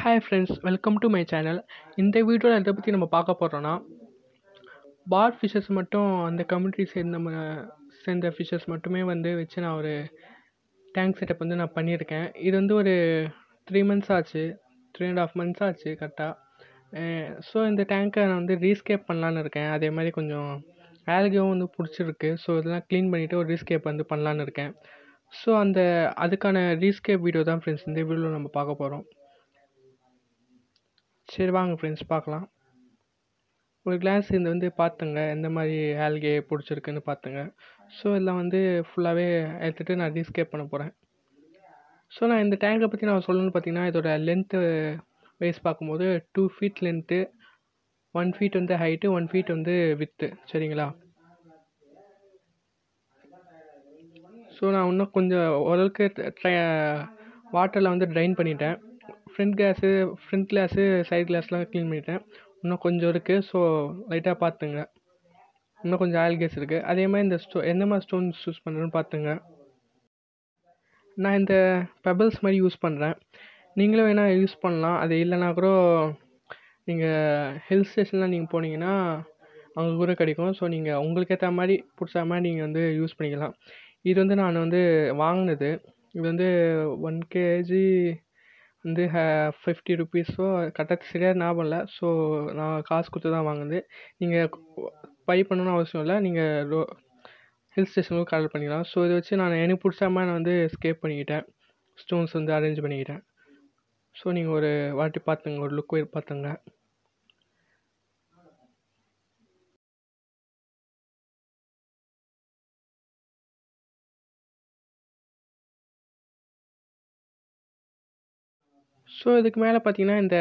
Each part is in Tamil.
hi friends welcome to my channel இந்த வீடியோவில் எதை பற்றி நம்ம பார்க்க போகிறோன்னா பார் ஃபிஷஸ் மட்டும் அந்த கம்யூனிட்டி சேர்ந்த ம- சேர்ந்த ஃபிஷஸ் மட்டுமே வந்து வச்சு நான் ஒரு டேங்க் செட்டப் வந்து நான் பண்ணியிருக்கேன் இது வந்து ஒரு த்ரீ மந்த்ஸ் ஆச்சு த்ரீ அண்ட் ஆஃப் மந்த்ஸ் ஆச்சு கரெக்டாக ஸோ இந்த டேங்க்கை நான் வந்து ரீஸ்கேப் பண்ணலான்னு இருக்கேன் அதே மாதிரி கொஞ்சம் ஆல்கியும் வந்து பிடிச்சிருக்கு ஸோ இதெல்லாம் க்ளீன் பண்ணிவிட்டு ஒரு ரீஸ்கேப் வந்து பண்ணலான்னு இருக்கேன் ஸோ அந்த அதுக்கான ரீஸ்கேப் வீடியோ தான் ஃப்ரெண்ட்ஸ் இந்த வீடியோவில் நம்ம பார்க்க போகிறோம் சரி வாங்க ஃப்ரெண்ட்ஸ் பார்க்கலாம் ஒரு கிளாஸ் இந்த வந்து பார்த்துங்க எந்த மாதிரி ஆல்கே பிடிச்சிருக்குன்னு பார்த்துங்க ஸோ இதில் வந்து ஃபுல்லாகவே எடுத்துகிட்டு நான் ரீஸ்கேப் பண்ண போகிறேன் ஸோ நான் இந்த டேங்கை பற்றி நான் சொல்லணும்னு பார்த்தீங்கன்னா இதோட லென்த்து வைஸ் பார்க்கும்போது two feet length one feet வந்து ஹைட்டு ஒன் ஃபீட் வந்து வித்து சரிங்களா ஸோ நான் இன்னும் கொஞ்சம் ஓரளவுக்கு வாட்டரில் வந்து ட்ரைன் பண்ணிட்டேன் front glass front glass side கிளாஸ்லாம் க்ளீன் பண்ணிட்டேன் இன்னும் கொஞ்சம் இருக்குது ஸோ லைட்டாக பார்த்துங்க இன்னும் கொஞ்சம் ஆயில் கேஸ் இருக்குது அதே மாதிரி இந்த ஸ்டோ எந்த மாதிரி ஸ்டோன்ஸ் யூஸ் பண்ணுறேன்னு பார்த்துங்க நான் இந்த பெபிள்ஸ் மாதிரி யூஸ் பண்ணுறேன் நீங்களும் வேணால் யூஸ் பண்ணலாம் அது இல்லைனா கூட நீங்கள் ஹில் ஸ்டேஷன்லாம் நீங்கள் போனீங்கன்னா அங்கே கூட கிடைக்கும் ஸோ நீங்கள் உங்களுக்கு ஏற்ற மாதிரி பிடிச்ச மாதிரி நீங்கள் வந்து யூஸ் பண்ணிக்கலாம் இது வந்து நான் வந்து வாங்கினது இது வந்து ஒன் கேஜி வந்து ஃபிஃப்டி ருபீஸோ கரெக்டாக சரியாக ஞாபகம் இல்லை ஸோ நான் காசு கொடுத்து தான் வாங்கினது நீங்கள் பை பண்ணணும்னு அவசியம் இல்லை நீங்கள் ரோ ஹில் ஸ்டேஷனுக்கு கால் பண்ணிக்கலாம் ஸோ இதை வச்சு நான் எனக்கு பிடிச்ச மாதிரி நான் வந்து ஸ்கேப் பண்ணிக்கிட்டேன் ஸ்டோன்ஸ் வந்து அரேஞ்ச் பண்ணிக்கிட்டேன் ஸோ நீங்கள் ஒரு வாட்டி பார்த்துங்க ஒரு லுக் பார்த்துங்க ஸோ இதுக்கு மேலே பார்த்தீங்கன்னா இந்த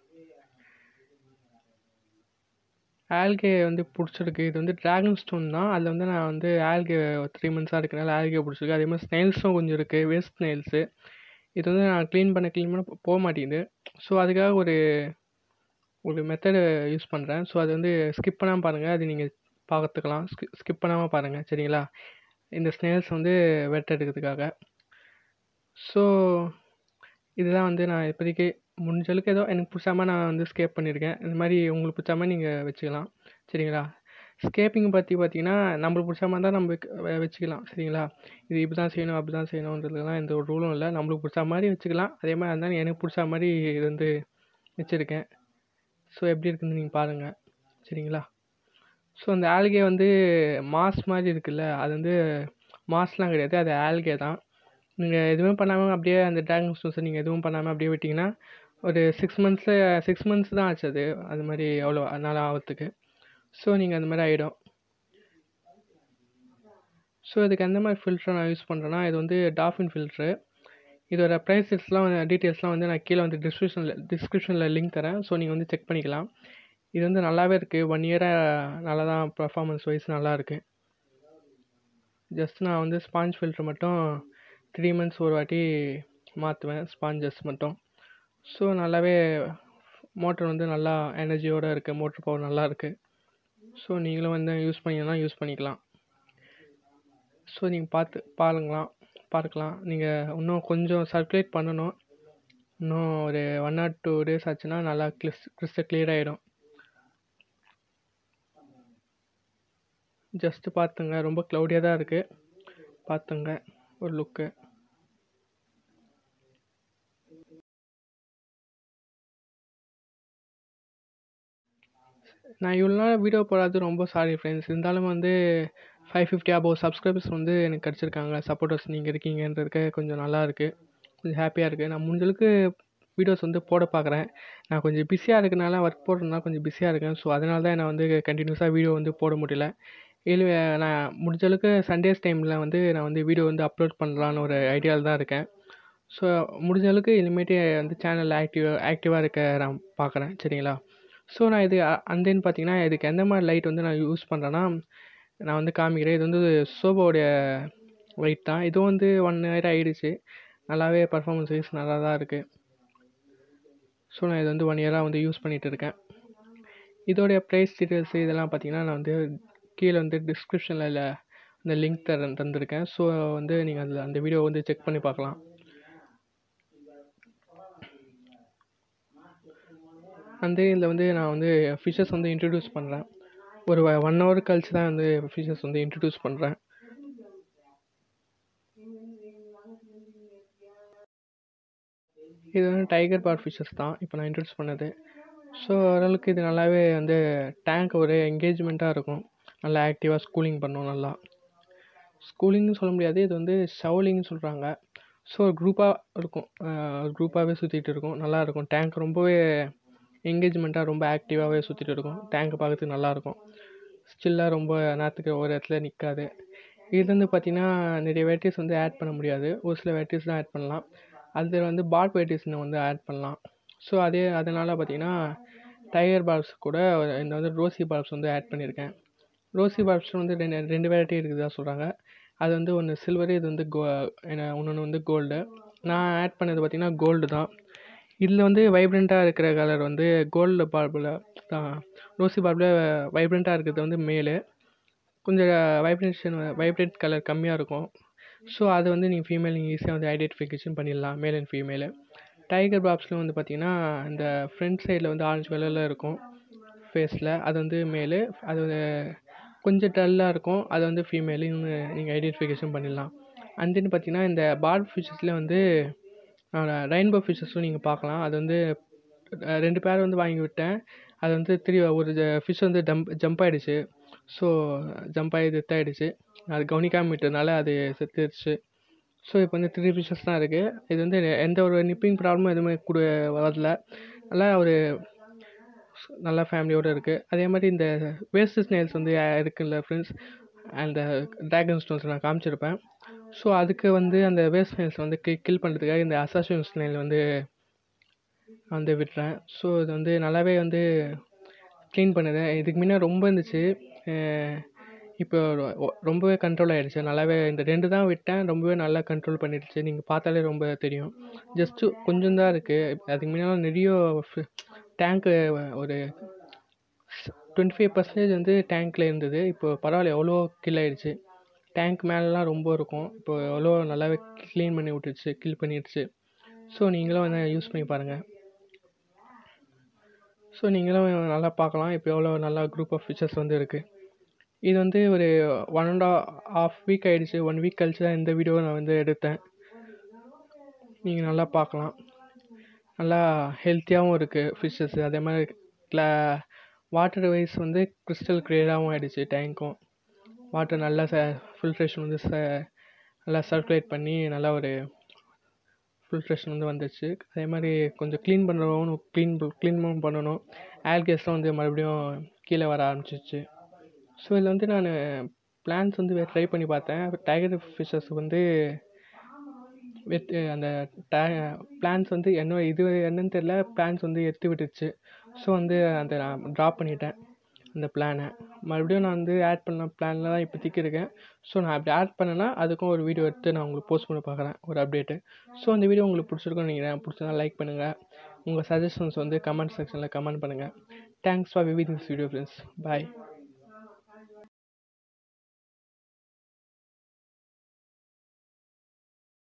ஆல்கே வந்து பிடிச்சிருக்கு இது வந்து டிராகன் ஸ்டோன் தான் அதில் வந்து நான் வந்து ஆல்கே த்ரீ மந்த்ஸாக இருக்கனால ஆல்கே பிடிச்சிருக்கு அதே மாதிரி ஸ்னெயில்ஸும் கொஞ்சம் இருக்குது வேஸ்ட் ஸ்னெயில்ஸு இது வந்து நான் க்ளீன் பண்ண க்ளீன் பண்ண போக மாட்டேங்குது ஸோ அதுக்காக ஒரு ஒரு மெத்தடு யூஸ் பண்ணுறேன் ஸோ அது வந்து ஸ்கிப் பண்ணாமல் பாருங்கள் அது நீங்கள் பார்த்துக்கலாம் ஸ்கிப் பண்ணாமல் பாருங்கள் சரிங்களா இந்த ஸ்னெயில்ஸ் வந்து வெட்ட எடுக்கிறதுக்காக ஸோ இதுதான் வந்து நான் இப்போதைக்கு முடிஞ்ச அளவுக்கு ஏதோ எனக்கு பிடிச்ச மாதிரி நான் வந்து ஸ்கேப் பண்ணியிருக்கேன் இந்த மாதிரி உங்களுக்கு பிடிச்ச மாதிரி நீங்கள் வச்சுக்கலாம் சரிங்களா ஸ்கேப்பிங் பற்றி பார்த்தீங்கன்னா நம்மளுக்கு பிடிச்ச மாதிரி தான் நம்ம வைக்க- வ- வச்சுக்கலாம் சரிங்களா இது இப்படி தான் செய்யணும் அப்படி தான் செய்யணுன்றதுலாம் எந்த ஒரு ரூலும் இல்லை நம்மளுக்கு பிடிச்ச மாதிரி வச்சுக்கலாம் அதே மாதிரி இருந்தாலும் எனக்கு பிடிச்ச மாதிரி இது வந்து வச்சுருக்கேன் ஸோ எப்படி இருக்குன்னு நீங்கள் பாருங்கள் சரிங்களா ஸோ அந்த ஆல்கே வந்து மாஸ் மாதிரி இருக்குல்ல அது வந்து மாஸ்லாம் கிடையாது அது ஆல்கே தான் நீங்கள் எதுவும் பண்ணாமல் அப்படியே அந்த ட்ராகன் ஸ்டோன்ஸை நீங்கள் எதுவும் பண்ணாமல் அப்படியே விட்டிங்கன்னா ஒரு சிக்ஸ் மந்த்ஸில் சிக்ஸ் மந்த்ஸ் தான் ஆச்சு அது அது மாதிரி அவ்வளோ நாள் ஆகிறதுக்கு ஸோ நீங்கள் அந்த மாதிரி ஆகிடும் ஸோ இதுக்கு எந்த மாதிரி ஃபில்டர் நான் யூஸ் பண்ணுறேன்னா இது வந்து டாஃபின் ஃபில்ட்ரு இதோட ப்ரைஸஸ்லாம் டீட்டெயில்ஸ்லாம் வந்து நான் கீழே வந்து டிஸ்கிரிப்ஷனில் டிஸ்கிரிப்ஷனில் லிங்க் தரேன் ஸோ நீங்கள் வந்து செக் பண்ணிக்கலாம் இது வந்து நல்லாவே இருக்குது ஒன் இயராக நல்லா தான் பர்ஃபார்மன்ஸ் வைஸ் நல்லா இருக்குது ஜஸ்ட் நான் வந்து ஸ்பாஞ்ச் ஃபில்ட்ரு மட்டும் த்ரீ மந்த்ஸ் ஒரு வாட்டி மாற்றுவேன் ஸ்பாஞ்சஸ் மட்டும் ஸோ நல்லாவே மோட்டர் வந்து நல்லா எனர்ஜியோடு இருக்குது மோட்டர் பவர் நல்லா இருக்குது ஸோ நீங்களும் வந்து யூஸ் பண்ணிங்கன்னா யூஸ் பண்ணிக்கலாம் ஸோ நீங்கள் பார்த்து பாருங்களாம் பார்க்கலாம் நீங்கள் இன்னும் கொஞ்சம் சர்க்குலேட் பண்ணணும் இன்னும் ஒரு ஒன் ஆர் டூ டேஸ் ஆச்சுன்னா நல்லா கிறிஸ் கிறிஸ்டல் கிளியர் ஆகிடும் ஜஸ்ட்டு பார்த்துங்க ரொம்ப க்ளவுடியாக தான் இருக்குது பார்த்துங்க ஒரு லுக்கு நான் இவ்வளோ நாள் வீடியோ போடாது ரொம்ப சாரி ஃப்ரெண்ட்ஸ் இருந்தாலும் வந்து ஃபைவ் ஃபிஃப்டி அபோவ் சப்ஸ்கிரைபர்ஸ் வந்து எனக்கு கிடச்சிருக்காங்க சப்போர்ட்டர்ஸ் நீங்கள் இருக்கீங்கன்றதுக்கு கொஞ்சம் நல்லா இருக்குது கொஞ்சம் ஹாப்பியாக இருக்குது நான் முடிஞ்ச அளவுக்கு வீடியோஸ் வந்து போட பார்க்குறேன் நான் கொஞ்சம் பிஸியாக இருக்கனால ஒர்க் போடுறதுனால கொஞ்சம் பிஸியாக இருக்கேன் ஸோ அதனால தான் நான் வந்து கண்டினியூஸாக வீடியோ வந்து போட முடியல இல்லை நான் முடிஞ்ச அளவுக்கு சண்டேஸ் டைமில் வந்து நான் வந்து வீடியோ வந்து அப்லோட் பண்ணலான்னு ஒரு ஐடியாவில் தான் இருக்கேன் ஸோ முடிஞ்ச அளவுக்கு இனிமேட்டு வந்து சேனல் ஆக்டிவ் ஆக்டிவாக இருக்க நான் பார்க்குறேன் சரிங்களா ஸோ நான் இது அண்ட் தென் பார்த்தீங்கன்னா இதுக்கு எந்த மாதிரி லைட் வந்து நான் யூஸ் பண்ணுறேன்னா நான் வந்து காமிக்கிறேன் இது வந்து சோபோடைய லைட் தான் இதுவும் வந்து ஒன் இயர் ஆகிடுச்சு நல்லாவே பர்ஃபார்மன்ஸ் வைஸ் நல்லா தான் இருக்குது ஸோ நான் இது வந்து ஒன் இயராக வந்து யூஸ் பண்ணிகிட்டு இருக்கேன் இதோடைய ப்ரைஸ் டீட்டெயில்ஸ் இதெல்லாம் பார்த்தீங்கன்னா நான் வந்து கீழே வந்து டிஸ்கிரிப்ஷனில் இந்த லிங்க் தர தந்திருக்கேன் ஸோ வந்து நீங்கள் அதில் அந்த வீடியோ வந்து செக் பண்ணி பார்க்கலாம் அந்த இதில் வந்து நான் வந்து ஃபிஷ்ஷஸ் வந்து இன்ட்ரடியூஸ் பண்ணுறேன் ஒரு ஒன் ஹவர் கழிச்சு தான் வந்து ஃபிஷ்ஷஸ் வந்து இன்ட்ரடியூஸ் பண்ணுறேன் இது வந்து டைகர் பார் ஃபிஷ்ஷஸ் தான் இப்போ நான் இன்ட்ரடியூஸ் பண்ணது ஸோ ஓரளவுக்கு இது நல்லாவே வந்து டேங்க் ஒரு என்கேஜ்மெண்ட்டாக இருக்கும் நல்லா ஆக்டிவாக ஸ்கூலிங் பண்ணும் நல்லா ஸ்கூலிங்னு சொல்ல முடியாது இது வந்து ஷவுலிங்னு சொல்கிறாங்க ஸோ குரூப்பாக இருக்கும் குரூப்பாகவே சுற்றிட்டு இருக்கும் நல்லா இருக்கும் டேங்க் ரொம்பவே என்கேஜ்மெண்ட்டாக ரொம்ப ஆக்டிவாகவே சுற்றிட்டு இருக்கும் டேங்க் பார்க்கறதுக்கு நல்லாயிருக்கும் ஸ்டில்லாக ரொம்ப நேரத்துக்கு ஒரு இடத்துல நிற்காது இது வந்து பார்த்திங்கன்னா நிறைய வெரைட்டிஸ் வந்து ஆட் பண்ண முடியாது ஒரு சில வெரைட்டிஸ் தான் ஆட் பண்ணலாம் அது வந்து பாட் வெரைட்டிஸ்னு வந்து ஆட் பண்ணலாம் ஸோ அதே அதனால் பார்த்திங்கன்னா டைகர் பால்ஸ் கூட ஒரு- இந்த வந்து ரோசி பால்ஸ் வந்து ஆட் பண்ணியிருக்கேன் ரோசி பால்ஸ் வந்து ரெண்டு ரெண்டு வெரைட்டி இருக்குதா சொல்கிறாங்க அது வந்து ஒன்று சில்வரு இது வந்து கோ இன்னொன்று வந்து கோல்டு நான் ஆட் பண்ணது பார்த்திங்கன்னா கோல்டு தான் இதில் வந்து வைப்ரண்ட்டாக இருக்கிற கலர் வந்து கோல்டு பார்பில் தான் ரோசி பார்பில் வைப்ரண்ட்டாக இருக்கிறது வந்து மேலு கொஞ்சம் வைப்ரேஷன் வைப்ரேட் கலர் கம்மியாக இருக்கும் ஸோ அது வந்து நீங்கள் ஃபீமேல் நீங்கள் ஈஸியாக வந்து ஐடென்டிஃபிகேஷன் பண்ணிடலாம் மேல் அண்ட் ஃபீமேலு டைகர் பாப்ஸில் வந்து பார்த்தீங்கன்னா இந்த ஃப்ரண்ட் சைடில் வந்து ஆரஞ்சு கலரில் இருக்கும் ஃபேஸில் அது வந்து மேலு அது வந்து கொஞ்சம் டல்லாக இருக்கும் அது வந்து ஃபீமேலு நீங்கள் ஐடென்டிஃபிகேஷன் பண்ணிடலாம் அண்ட் தென் பார்த்தீங்கன்னா இந்த பார்ட் ஃபிஷஸில் வந்து ரெயின்போ ஃபிஷஸும் நீங்கள் பார்க்கலாம் அது வந்து அஹ், ரெண்டு பேர் வந்து வாங்கி விட்டேன் அது வந்து திரு ஒரு ஃபிஷ் வந்து டம்ப் ஜம்ப் ஆயிடுச்சு ஸோ ஜம்ப் ஆகி டெத் ஆயிடுச்சு அது கவனிக்காம விட்டதுனால அது செத்துருச்சு ஸோ இப்போ வந்து த்ரீ ஃபிஷஸ் தான் இருக்குது இது வந்து எந்த ஒரு நிப்பிங் ப்ராப்ளமும் எதுவுமே கூட வரல நல்லா ஒரு நல்ல ஃபேமிலியோடு இருக்குது அதே மாதிரி இந்த வேஸ்ட் ஸ்னேல்ஸ் வந்து அஹ், இருக்குல்ல ஃப்ரெண்ட்ஸ் அந்த ட்ராகன் ஸ்டோன்ஸ் நான் காமிச்சிருப்பேன் ஸோ அதுக்கு வந்து அந்த வேஸ்ட் ஸ்னேல்ஸ் வந்து கி கில் பண்ணுறதுக்காக இந்த அசாசியன் ஸ்னேல் வந்து வந்து விட்டுறேன் ஸோ இது வந்து நல்லாவே வந்து க்ளீன் பண்ணுது இதுக்கு முன்ன ரொம்ப இருந்துச்சு அஹ் இப்போ ரொ- ஒ- ரொம்பவே கண்ட்ரோல் ஆகிடுச்சு நல்லாவே இந்த ரெண்டு தான் விட்டேன் ரொம்பவே நல்லா கண்ட்ரோல் பண்ணிடுச்சு நீங்கள் பார்த்தாலே ரொம்ப தெரியும் ஜஸ்ட்டு கொஞ்சம் தான் இருக்குது அதுக்கு முன்னால் நிறைய டேங்க்கு ஒரு டுவெண்ட்டி ஃபைவ் பர்சன்டேஜ் வந்து டேங்க்கில் இருந்தது இப்போ பரவாயில்ல எவ்வளோ கில் ஆயிடுச்சு டேங்க் மேலெலாம் ரொம்ப இருக்கும் இப்போ எவ்வளோ நல்லாவே க்ளீன் பண்ணி விட்டுருச்சு கில் பண்ணிடுச்சு ஸோ நீங்களும் வந்து யூஸ் பண்ணி பாருங்கள் ஸோ நீங்களும் நல்லா பார்க்கலாம் இப்போ எவ்வளோ நல்லா குரூப் ஆஃப் ஃபிஷஸ் வந்து இருக்குது இது வந்து ஒரு ஒன் அண்ட் ஆஃப் வீக் ஆயிடுச்சு ஒன் வீக் கழிச்சு தான் இந்த வீடியோவை நான் வந்து எடுத்தேன் நீங்கள் நல்லா பார்க்கலாம் நல்லா ஹெல்த்தியாகவும் இருக்குது ஃபிஷ்ஷஸ் அதே மாதிரி க்ளா வாட்டர் வைஸ் வந்து கிறிஸ்டல் கிளியராகவும் ஆயிடுச்சு டேங்க்கும் வாட்டர் நல்லா ச ஃபில்ட்ரேஷன் வந்து ச நல்லா சர்க்குலேட் பண்ணி நல்லா ஒரு ஃபில்ட்ரேஷன் வந்து வந்துச்சு அதே மாதிரி கொஞ்சம் க்ளீன் பண்ணுறவங்க க்ளீன் க்ளீன் பண்ணணும் ஆல்கேஸ்லாம் வந்து மறுபடியும் கீழே வர ஆரம்பிச்சிச்சு ஸோ இதில் வந்து நான் பிளான்ஸ் வந்து ட்ரை பண்ணி பார்த்தேன் டைகர் ஃபிஷஸ் வந்து வெத் அந்த பிளான்ஸ் வந்து என்ன இது என்னன்னு தெரியல பிளான்ஸ் வந்து எடுத்து விட்டுருச்சு ஸோ வந்து அந்த நான் ட்ராப் பண்ணிட்டேன் அந்த பிளானை மறுபடியும் நான் வந்து ஆட் பண்ண பிளானில் தான் இப்போதைக்கு இருக்கேன் ஸோ நான் அப்படி ஆட் பண்ணேன்னா அதுக்கும் ஒரு வீடியோ எடுத்து நான் உங்களுக்கு போஸ்ட் பண்ண பார்க்குறேன் ஒரு அப்டேட்டு ஸோ அந்த வீடியோ உங்களுக்கு பிடிச்சிருக்கும்னு நினைக்கிறேன் பிடிச்சதா லைக் பண்ணுங்கள் உங்கள் சஜஷன்ஸ் வந்து கமெண்ட் செக்ஷனில் கமெண்ட் பண்ணுங்கள் thanks for viewing this video friends bye